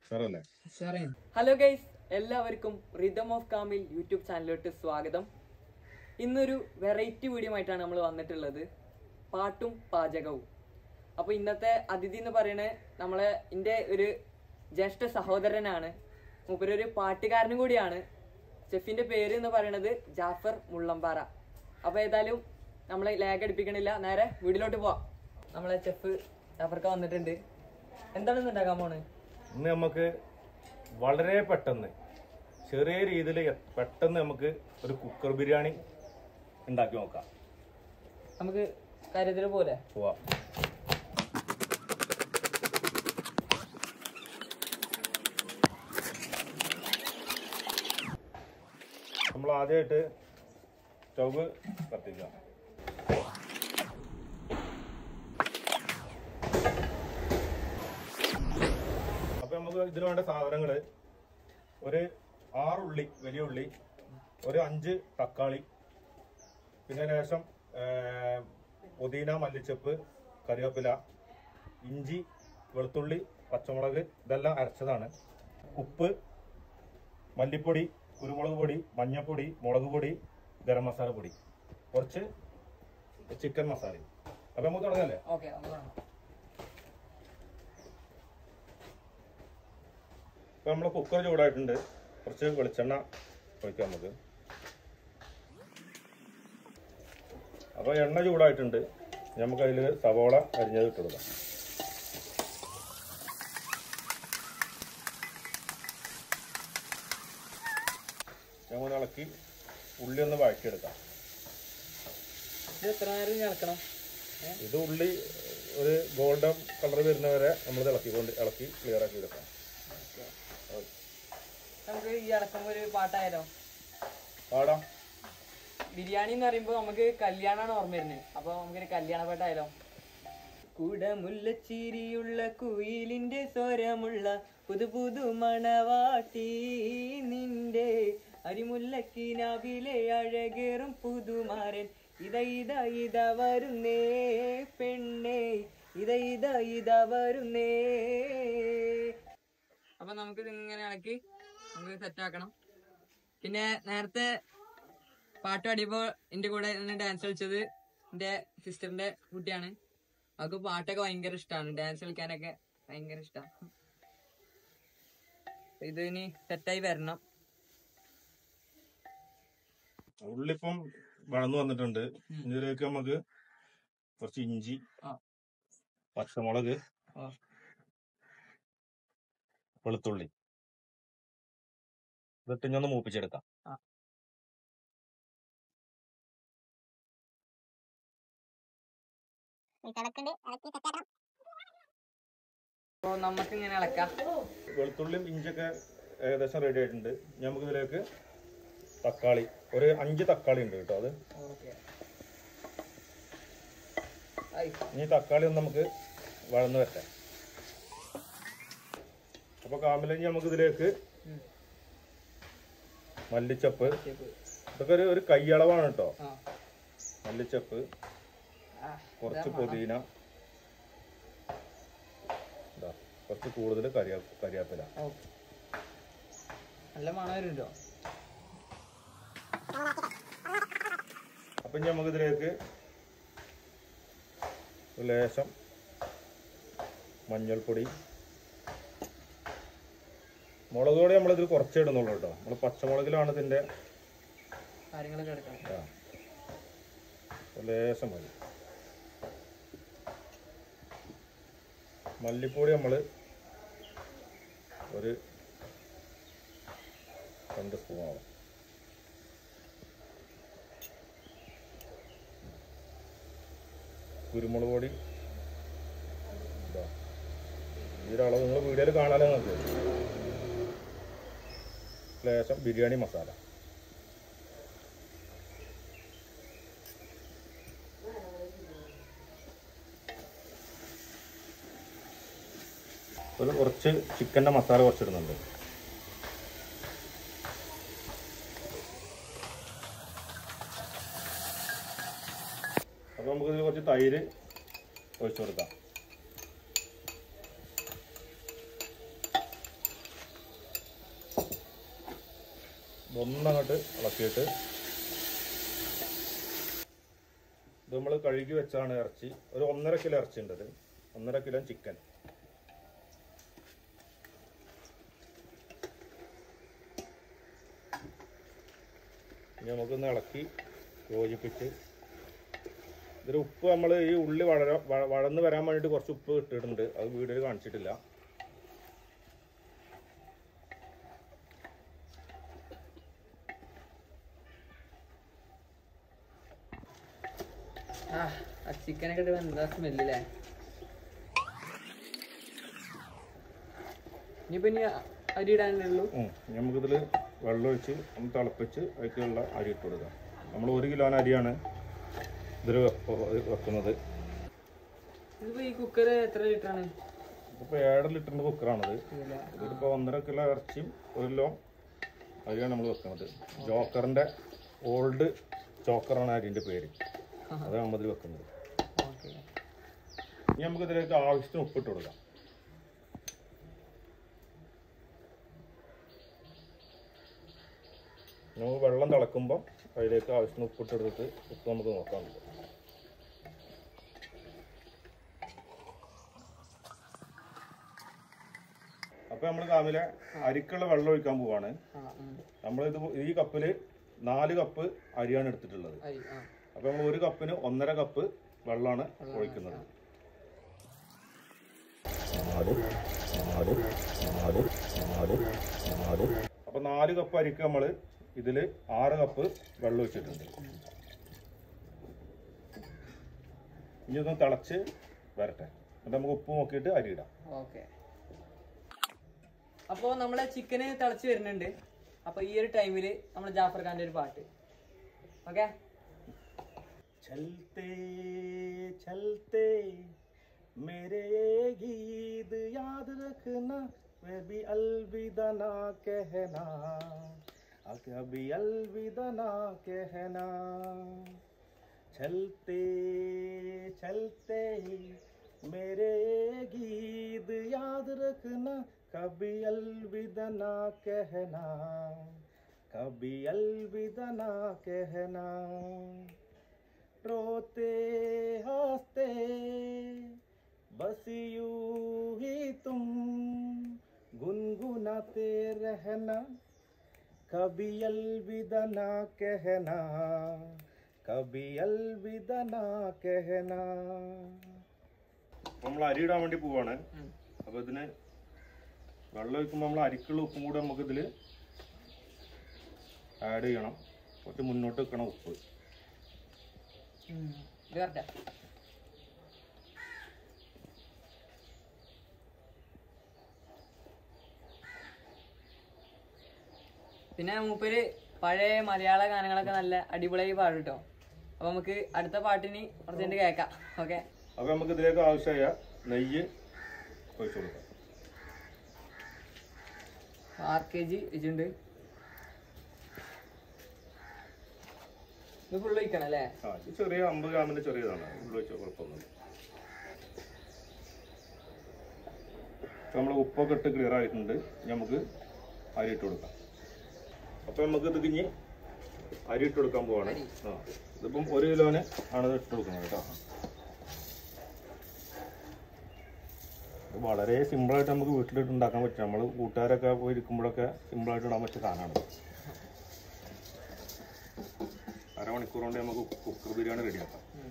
സാറല്ലേ hello guys എല്ലാവർക്കും rhythm of Kamil YouTube ചാനലിലോട്ട് സ്വാഗതം ഇന്നൊരു വെറൈറ്റി വീഡിയോ ആയിട്ടാണ് നമ്മൾ വന്നിട്ടുള്ളത് പാട്ടും പാചകവും അപ്പോൾ ഇന്നത്തെ അതിഥി എന്ന് പറയുന്നത് നമ്മളെ എൻ്റെ ഒരു ജ്യേഷ്ഠ സഹോദരനാണ് മൂപ്പരൊരു പാട്ടുകാരനും കൂടിയാണ് ഷെഫിന്റെ പേര് എന്ന് പറയുന്നത് ജാഫർ മുള്ളമ്പാറ അപ്പോൾ ഏതായാലും നമ്മളെ ലാഗ് അടിപ്പിക്കണില്ല നേരെ വീട്ടിലോട്ട് പോവാം നമ്മളെ ഷെഫ് ജാഫർക്ക് വന്നിട്ടുണ്ട് എന്താണെന്ന് ഉണ്ടാക്കാൻ പോണ് ഇന്ന് നമുക്ക് വളരെ പെട്ടെന്ന് ചെറിയ രീതിയിൽ പെട്ടെന്ന് നമുക്ക് ഒരു കുക്കർ ബിരിയാണി ഉണ്ടാക്കി നോക്കാം നമുക്ക് കാര്യത്തിൽ പോലെ പോവാം നമ്മൾ ആദ്യമായിട്ട് സ്റ്റവ് കത്തിക്കാം അപ്പൊ നമുക്ക് ഇതിന് വേണ്ട സാധനങ്ങള് ഒരു ആറ് ഉള്ളി വലിയ ഉള്ളി ഒരു അഞ്ച് തക്കാളി പിന്നെ ശേഷം പുതിന മല്ലിച്ചപ്പ് കറിവേപ്പില ഇഞ്ചി വെളുത്തുള്ളി പച്ചമുളക് ഇതെല്ലാം അരച്ചതാണ് ഉപ്പ് മല്ലിപ്പൊടി കുരുമുളക് പൊടി മഞ്ഞൾപ്പൊടി മുളക് പൊടി ഗരം മസാല പൊടി കുറച്ച് ചിക്കൻ മസാലയും അപ്പൊ നമുക്ക് തുടങ്ങല്ലേ ഓക്കെ ഇപ്പൊ നമ്മളെ കുക്കർ ചൂടായിട്ടുണ്ട് കുറച്ച് വെളിച്ചെണ്ണ ഒഴിക്കാം നമുക്ക് അപ്പൊ എണ്ണ ചൂടായിട്ടുണ്ട് നമുക്ക് അതിൽ സവോള അരിഞ്ഞത് ഇട്ട് കൊടുക്കാം ഞങ്ങൾ ഇളക്കി ഉള്ളി ഒന്ന് വഴറ്റിയെടുക്കാം ഇത് എത്ര നേരം ഇളക്കണം ഇത് ഉള്ളി ഒരു ഗോൾഡൻ കളർ വരുന്നവരെ നമ്മൾ ഇളക്കിക്കൊണ്ട് ഇളക്കി ക്ലിയർ ആക്കി എടുക്കാം നമുക്ക് ഈ ഇളക്കുമ്പോ ഒരു പാട്ടായാലോ പാടാം ബിരിയാണി എന്ന് പറയുമ്പോ നമുക്ക് കല്യാണമാണ് ഓർമ്മ വരുന്നത് അപ്പൊ നമുക്കൊരു കല്യാണ പാട്ടായാലോ കുടമുല്ല ചിരിയുള്ള കുയിലിന്റെ സ്വരമുള്ള പുതു പുതു മണവാട്ടി നിന്റെ അരിമുല്ലക്കിനാവിലെ അഴകേറും പുതുമാരൻ ഇത ഇത ഇത വരുന്നേ പെണ്ണേ ഇത ഇത ഇത വരുന്നേ അപ്പൊ നമുക്ക് ഇങ്ങനെ ഇളക്കി നമുക്ക് സെറ്റ് ആക്കണം പിന്നെ നേരത്തെ പാട്ട് പാടിയപ്പോ എന്റെ കൂടെ നിന്ന് ഡാൻസ് കളിച്ചത് എന്റെ സിസ്റ്ററിന്റെ കുട്ടിയാണ് അവൾക്ക് പാട്ടൊക്കെ ഭയങ്കര ഇഷ്ടമാണ് ഡാൻസ് കളിക്കാനൊക്കെ ഭയങ്കര ഇഷ്ടമാണ് ഇത് ഇനി സെറ്റായി വരണം ഉള്ളിപ്പം വളർന്നു വന്നിട്ടുണ്ട് ഇതിലേക്ക് നമുക്ക് കുറച്ച് ഇഞ്ചി ആ. പച്ചമുളക് ആ. വെളുത്തുള്ളി ഇതൊക്കെ ഇനി ഒന്ന് മൂപ്പിച്ചെടുക്കാം ആ. അപ്പൊ നമുക്ക് ഇങ്ങനെ ഇളക്കാം വെളുത്തുള്ളിയും ഇഞ്ചിയൊക്കെ ഏകദേശം റെഡി ആയിട്ടുണ്ട് ഇനി നമുക്ക് ഇതിലേക്ക് തക്കാളി ഒരു അഞ്ച് തക്കാളി ഉണ്ട് കേട്ടോ അത് ഇനി തക്കാളി ഒന്ന് നമുക്ക് വഴന്ന് വെക്കാം അപ്പൊ കാമിലഞ്ഞി നമുക്ക് ഇതിലേക്ക് ഉം. മല്ലിച്ചപ്പ് ഇതൊക്കെ ഒരു ഒരു കൈയളവാണ് കേട്ടോ ആ. മല്ലിച്ചപ്പ് ആ, കുറച്ച് ഇതാ മണം. പുതിന ഇതാ, കുറച്ച് കൂടുതൽ കരിയാ കരിയാപ്പില ഓ. നല്ല മണം വരുന്നുണ്ടോ അപ്പൊ ഇനി നമുക്ക് ഇതിലേക്ക് ഒരു ലേശം മഞ്ഞൾപ്പൊടി മുളക് പൊടി നമ്മളിതിൽ കുറച്ചേ ഇടുന്നുള്ളൂ കേട്ടോ നമ്മൾ പച്ചമുളകിലാണ് ഇതിന്റെ കാര്യങ്ങളൊക്കെ എടുക്കണം ആ, ഒരു ലേശം മതി മല്ലിപ്പൊടി നമ്മൾ ഒരു രണ്ട് സ്പൂൺ ആവും കുരുമുളക് പൊടി ഇതാ. ഈ ഒരളവ് നിങ്ങൾ വീഡിയോയിൽ കാണാലോ നിങ്ങൾക്ക് ലേശം ബിരിയാണി മസാല ഒരു കുറച്ച് ചിക്കൻ്റെ മസാല കുറച്ചിടുന്നുണ്ട് അപ്പോൾ നമുക്ക് ഇതിൽ കുറച്ച് തൈര് ഒഴിച്ചു കൊടുക്കാം ഒന്നങ്ങോട്ട് ഇളക്കിയിട്ട് ഇത് നമ്മൾ കഴുകി വെച്ചാണ് ഇറച്ചി ഒരു ഒന്നര കിലോ ഇറച്ചി ഉണ്ട് ഇത് ഒന്നര കിലോ ചിക്കൻ ഇനി നമുക്കൊന്ന് ഇളക്കി യോജിപ്പിച്ച് ഇതിൽ ഉപ്പ് നമ്മൾ ഈ ഉള്ളി വളര വ- വഴന്ന് വരാൻ വേണ്ടിയിട്ട് കുറച്ച് ഉപ്പ് ഇട്ടിട്ടുണ്ട് അത് വീഡിയോയിൽ കാണിച്ചിട്ടില്ല ആ ആ ചിക്കനൊക്കെ ഇട്ട് എന്താ സ്മെല്ലേ ഇനിയിപ്പോ ഇനി അരി ഇടാനേ ഉള്ളൂ ഉം. ഇനി നമുക്കിതിൽ വെള്ളം ഒഴിച്ച് ഒന്ന് തിളപ്പിച്ച് അതിലേക്കുള്ള അരി ഇട്ട് കൊടുക്കാം നമ്മൾ ഒരു കിലോന് അരിയാണ് ഇതിൽ വെക്കുന്നത് ഇതിപ്പോ ഈ കുക്കർ എത്ര ലിറ്റർ ആണ് ഇപ്പോൾ ഏഴര ലിറ്ററിൻ്റെ കുക്കറാണിത് ഇതിലെ ഇതിലിപ്പോൾ ഒന്നര കിലോ ഇറച്ചിയും ഒരു കിലോ അരിയാണ് നമ്മൾ വെക്കുന്നത് ജോക്കറിൻ്റെ ഓൾഡ് ചോക്കറാണ് അരിൻ്റെ പേര് അതാണ് നമ്മളിതിൽ വെക്കുന്നത് ഓക്കെ ഇനി നമുക്ക് ഇതിലേക്ക് ആവശ്യത്തിന് ഉപ്പിട്ട് കൊടുക്കാം നമുക്ക് വെള്ളം തിളക്കുമ്പോൾ അതിലേക്ക് ആവശ്യത്തിന് ഉപ്പിട്ട് എടുത്തിട്ട് ഉപ്പ് നമുക്ക് നോക്കാം അപ്പോൾ നമ്മൾ കാമിലെ അരിക്കുള്ള വെള്ളം ഒഴിക്കാൻ പോവാണ് ആ ഉം. നമ്മളിത് ഈ കപ്പിൽ നാല് കപ്പ് അരിയാണ് എടുത്തിട്ടുള്ളത് അരി ആ അപ്പോൾ നമ്മൾ ഒരു കപ്പിന് ഒന്നര കപ്പ് വെള്ളമാണ് ഒഴിക്കുന്നത് അപ്പൊ നാല് കപ്പ് അരിക്ക് നമ്മൾ ഇതിൽ ആറ് കപ്പ് വെള്ളം ഒഴിച്ചിട്ടുണ്ട് ഇനി ഒന്ന് തിളച്ച് വരട്ടെ എന്നിട്ട് നമുക്ക് ഉപ്പ് നോക്കിയിട്ട് അരി ഇടാം ഓക്കെ അപ്പോൾ നമ്മളെ ചിക്കന് തിളച്ച് വരുന്നുണ്ട് അപ്പോൾ ഈ ഒരു ടൈമിൽ നമ്മൾ ജാഫർ ഖാന്റെ ഒരു പാട്ട് ഓക്കെ चलते चलते मेरे ये गीत याद रखना वे भी अलविदा ना कहना आ कभी अलविदा ना कहना चलते चलते मेरे ये गीत याद रखना कभी अलविदा ना कहना कभी अलविदा ना कहना रोते हंसते बस यूं ही तुम गुनगुनाते रहना कभी अलविदा ना कहना कभी अलविदा ना कहना നമ്മൾ അരി ഇടാൻ വേണ്ടി പോവാണ് അപ്പൊ ഇതിന് വെള്ളം ഒഴിക്കുമ്പോൾ നമ്മൾ അരിക്കുള്ള ഉപ്പും കൂടെ നമുക്ക് ഇതിൽ ആഡ് ചെയ്യണം കുറച്ച് മുന്നോട്ട് വെക്കണം ഉപ്പ് ഇത് കറക്റ്റാ പിന്നെ മൂപ്പര് പഴയ മലയാള ഗാനങ്ങളൊക്കെ നല്ല അടിപൊളിയായി പാടും കേട്ടോ അപ്പൊ നമുക്ക് അടുത്ത പാട്ടിന് കുറച്ചുകൊണ്ട് കേൾക്കാം ഓക്കെ അപ്പൊ നമുക്ക് ഇതിലേക്ക് ആവശ്യമായ നെയ്യ് ഒഴിച്ചു കൊടുക്കാം ആർ കെ ജി വെച്ചിട്ടുണ്ട് ഇത് ഫുള്ള് വയ്ക്കണം അല്ലേ ആ ഇത് ചെറിയ അമ്പത് ഗ്രാമിന്റെ ചെറിയതാണ് ഉള്ളു വെച്ചാൽ കുഴപ്പമൊന്നുമില്ല നമ്മൾ ഉപ്പൊക്കെ ഇട്ട് ക്ലിയർ ആയിട്ടുണ്ട് ഇനി നമുക്ക് അരി ഇട്ട് കൊടുക്കാം അപ്പൊ നമുക്ക് ഇത് കിഞ്ഞ് അരി ഇട്ട് കൊടുക്കാൻ പോവാണ് അരി. ആ ഇതിപ്പം ഒരു കിലോന് ആണ് ഇത് ഇട്ട് കൊടുക്കുന്നത് കേട്ടോ ഇത് വളരെ സിമ്പിളായിട്ട് നമുക്ക് വീട്ടിലിട്ട് ഉണ്ടാക്കാൻ പറ്റും നമ്മൾ കൂട്ടുകാരൊക്കെ പോയി ഇരിക്കുമ്പോഴൊക്കെ സിമ്പിളായിട്ട് ഇടാൻ പറ്റിയ സാധനമാണ് അരമണിക്കൂർ കൊണ്ട് നമുക്ക് കുക്കർ ബിരിയാണി റെഡിയാക്കാം ഉം.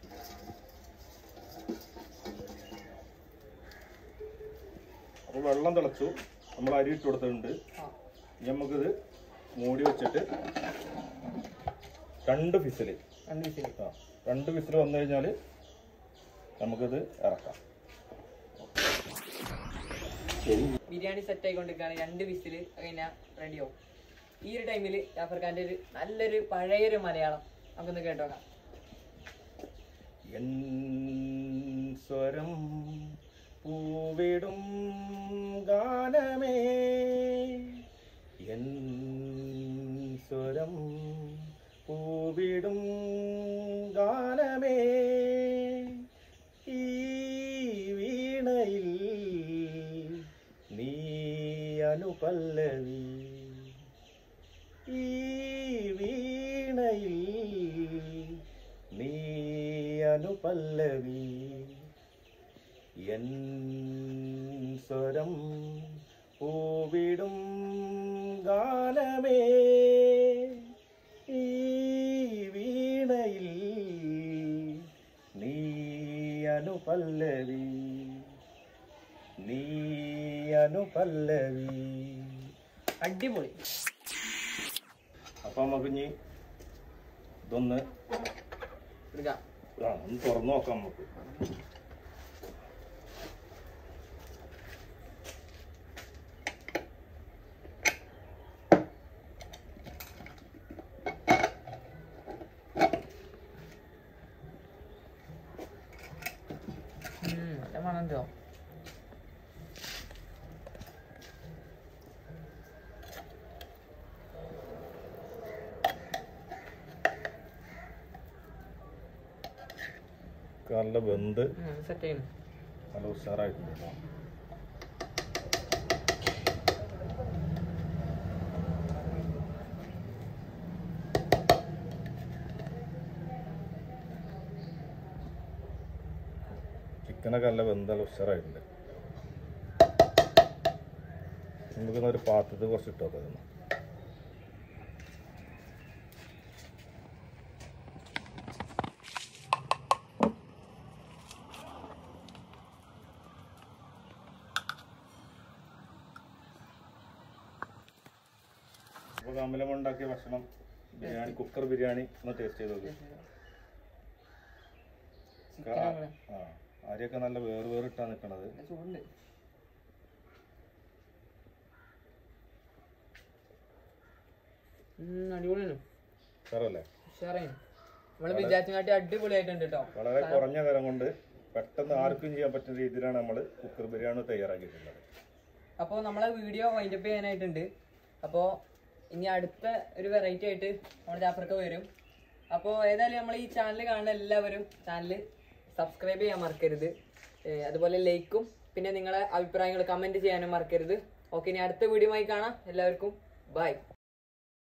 അപ്പോൾ വെള്ളം തിളച്ചു നമ്മൾ അരി ഇട്ട് കൊടുത്തിട്ടുണ്ട് ആ. ഇനി നമുക്കിത് മൂടി വെച്ചിട്ട് രണ്ട് ഫിസിൽ രണ്ട് വിസിൽ ആ രണ്ട് ഫിസിൽ വന്നു കഴിഞ്ഞാൽ നമുക്കിത് ഇറക്കാം ബിരിയാണി സെറ്റ് ആയിക്കൊണ്ടിരിക്കുകയാണ് രണ്ട് വിസിൽ കഴിഞ്ഞാൽ റെഡിയാവും ഈ ഒരു ടൈമിൽ ജാഫർ ഖാന്റെ ഒരു നല്ലൊരു പഴയൊരു മലയാളം നമുക്കൊന്ന് കേട്ടോക്കാം എൻ സ്വരം പൂവിടും ഗാനമേ എൻ സ്വരം പൂവിടും ഗാനമേ ഈ വീണയിൽ നീ അനുപല്ലവി ഈ വീണയിൽ നീ അനുപല്ലവി എൻ സ്വരം പൂവിടും ഗാനമേ ഈ വീണയിൽ നീ അനുപല്ലവി നീ അനുപല്ലവി അടിപൊളി അപ്പൊ നമുക്ക് ഇനി ഇതൊന്ന് എടുക്കാം ആ ഒന്ന് തുറന്നു നോക്കാം നമുക്ക് ഉം, നല്ല മണമുണ്ടോ നല്ല വെന്ത് സെറ്റ് ചെയ്യുന്നു നല്ല ഉഷാറായിട്ടുണ്ട് ചിക്കനൊക്കെ നല്ല വെന്ത് നല്ല ഉഷാറായിട്ടുണ്ട് നമുക്ക് ഒരു പാത്രത്തിൽ കുറച്ച് ഇട്ടോ തരുന്നു അപ്പോൾ കമലം ഉണ്ടാക്കിയ ഭക്ഷണം ബിരിയാണി കുക്കർ ബിരിയാണി ഒന്ന് ടേസ്റ്റ് ചെയ്ത് നോക്കി ആ അരിയൊക്കെ നല്ല വേറ് വേറിട്ടാ നിൽക്കണത് ചൂടുണ്ട് ഉം, അടിപൊളിയാണ് സാറല്ലേ ഉഷാറായി നമ്മള് വിചാരിച്ചാട്ടി അടിപൊളിയായിട്ടുണ്ട് കേട്ടോ വളരെ കുറഞ്ഞ നേരം കൊണ്ട് പെട്ടെന്ന് ആർക്കും ചെയ്യാൻ പറ്റുന്ന രീതിയിലാണ് നമ്മൾ കുക്കർ ബിരിയാണി തയ്യാറാക്കിയിട്ടുള്ളത് അപ്പോൾ നമ്മളെ വീഡിയോ വൈൻഡപ്പ് ചെയ്യാനായിട്ടുണ്ട് അപ്പോൾ ഇനി അടുത്ത ഒരു വെറൈറ്റി ആയിട്ട് നമ്മുടെ ജാഫർക്ക് വരും അപ്പോൾ ഏതായാലും നമ്മൾ ഈ ചാനൽ കാണുന്ന എല്ലാവരും ചാനൽ സബ്സ്ക്രൈബ് ചെയ്യാൻ മറക്കരുത് ഏഹ് അതുപോലെ ലൈക്കും പിന്നെ നിങ്ങളെ അഭിപ്രായങ്ങൾ കമൻറ്റ് ചെയ്യാനും മറക്കരുത് ഓക്കെ ഇനി അടുത്ത വീഡിയോ ആയി കാണാം എല്ലാവർക്കും ബൈ